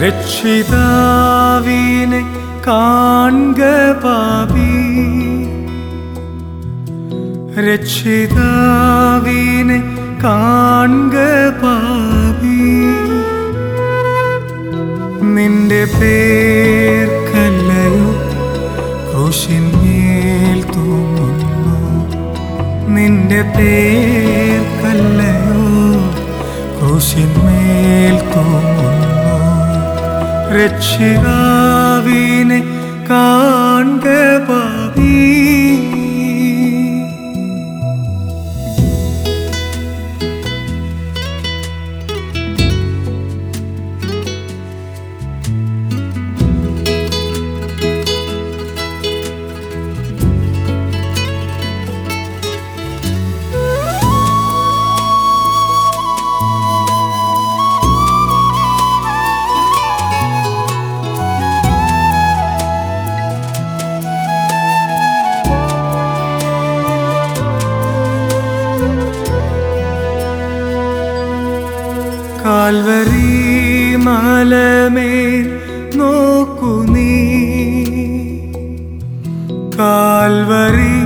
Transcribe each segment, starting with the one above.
രക്ഷിതാവിനെ കാൺക പാപി രക്ഷിതാവിനെ കാൺക പാപി നിന്റെ പേർക്കല്ലയോ ക്രൂശിന്മേൽ തൂങ്ങുന്നു നിന്റെ പേർക്കല്ലയോ ക്രൂശിന്മേൽ തൂങ്ങുന്നു രക്ഷിതാവിനെ കാൺക പാപി കാൽവരി മലമേൽ നോക്കു നീ കാൽവരി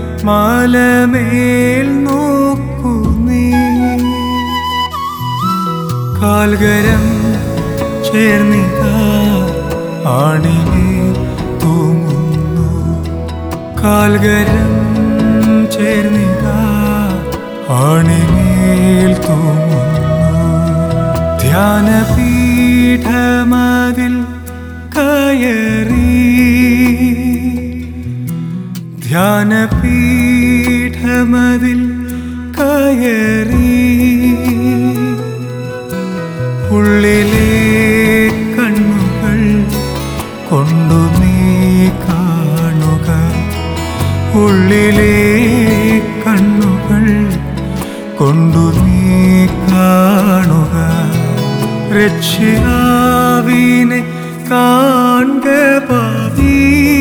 മലമേൽ നോക്കു നീ കാൽകരം ചേർന്നിക ആണിമേൽ തൂങ്ങുന്നു കാൽകരം ചേർന്നിക ആണിമേൽ തൂങ്ങുന്നു ധ്യാനപീഠമതിൽ കയറി ധ്യാനപീഠമതിൽ കയറി ഉള്ളിലെ കണ്ണുകൾ കൊണ്ടു നീ കാണുക ഉള്ളിലെ കണ്ണുകൾ കൊണ്ടു നീ കാണുക രക്ഷിതാവിനെ കാൺക പാപി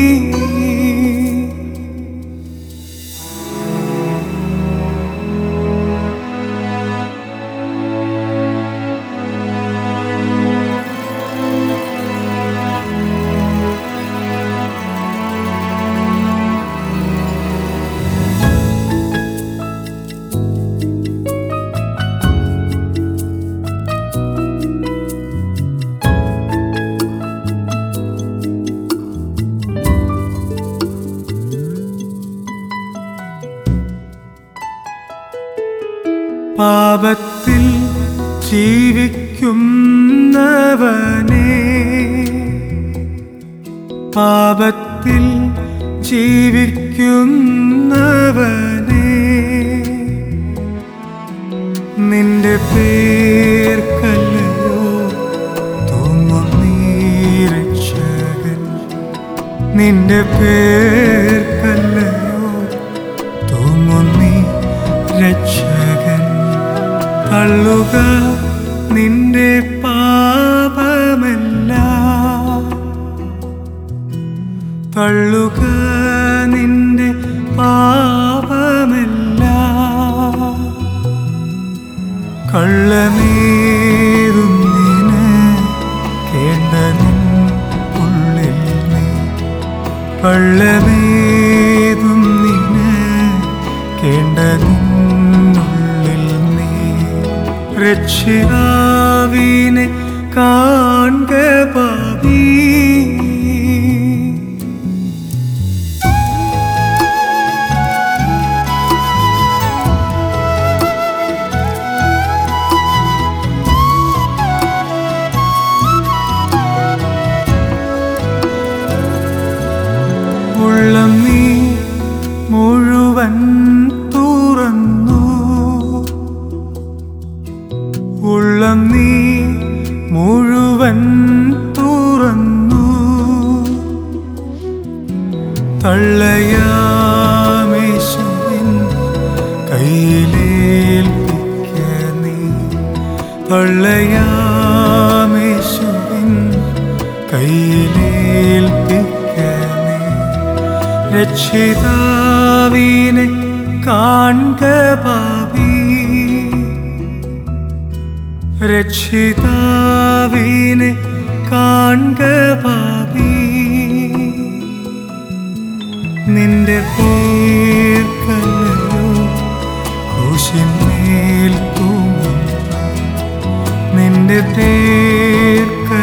പാപത്തിൽ ജീവിക്കുന്നവനെ പാപത്തിൽ ജീവിക്കുന്നവനെ നിന്റെ പേർക്കല്ലയോ രക്ഷകൻ നിന്റെ പേർക്കല്ലയോ തൂങ്ങുന്നീ രക്ഷകൻ തള്ളുക നിന്റെ പാപമല്ല തള്ളുക നിന്റെ പാപമല്ല കള്ളമേറുന്നിന് കേണ്ട നിൻ ഉള്ളിൽ നീ കള്ളമേതുന്നിന് കേണ്ട നിന്നുള്ളിൽ നീ രക്ഷിതാവിനെ കാൺക പാപി ഉള്ളം നീ മുഴുവൻ തുറന്നു ഉള്ളം നീ മുഴുവൻ തുറന്നു തള്ളയാമേശുവിൻ കയ്യിലേൽപ്പിക്ക നീ തള്ളയാമേശുവിൻ കയ്യിലേൽപ്പിക്ക നീ രക്ഷിതാവിനെ കാൺക പാപി രക്ഷിതാവിനെ കാൺക പാപി നിന്റെ പേർക്കല്ലോ ക്രൂശിന്മേൽ തൂങ്ങും നിന്റെ പേർക്കല്ലോ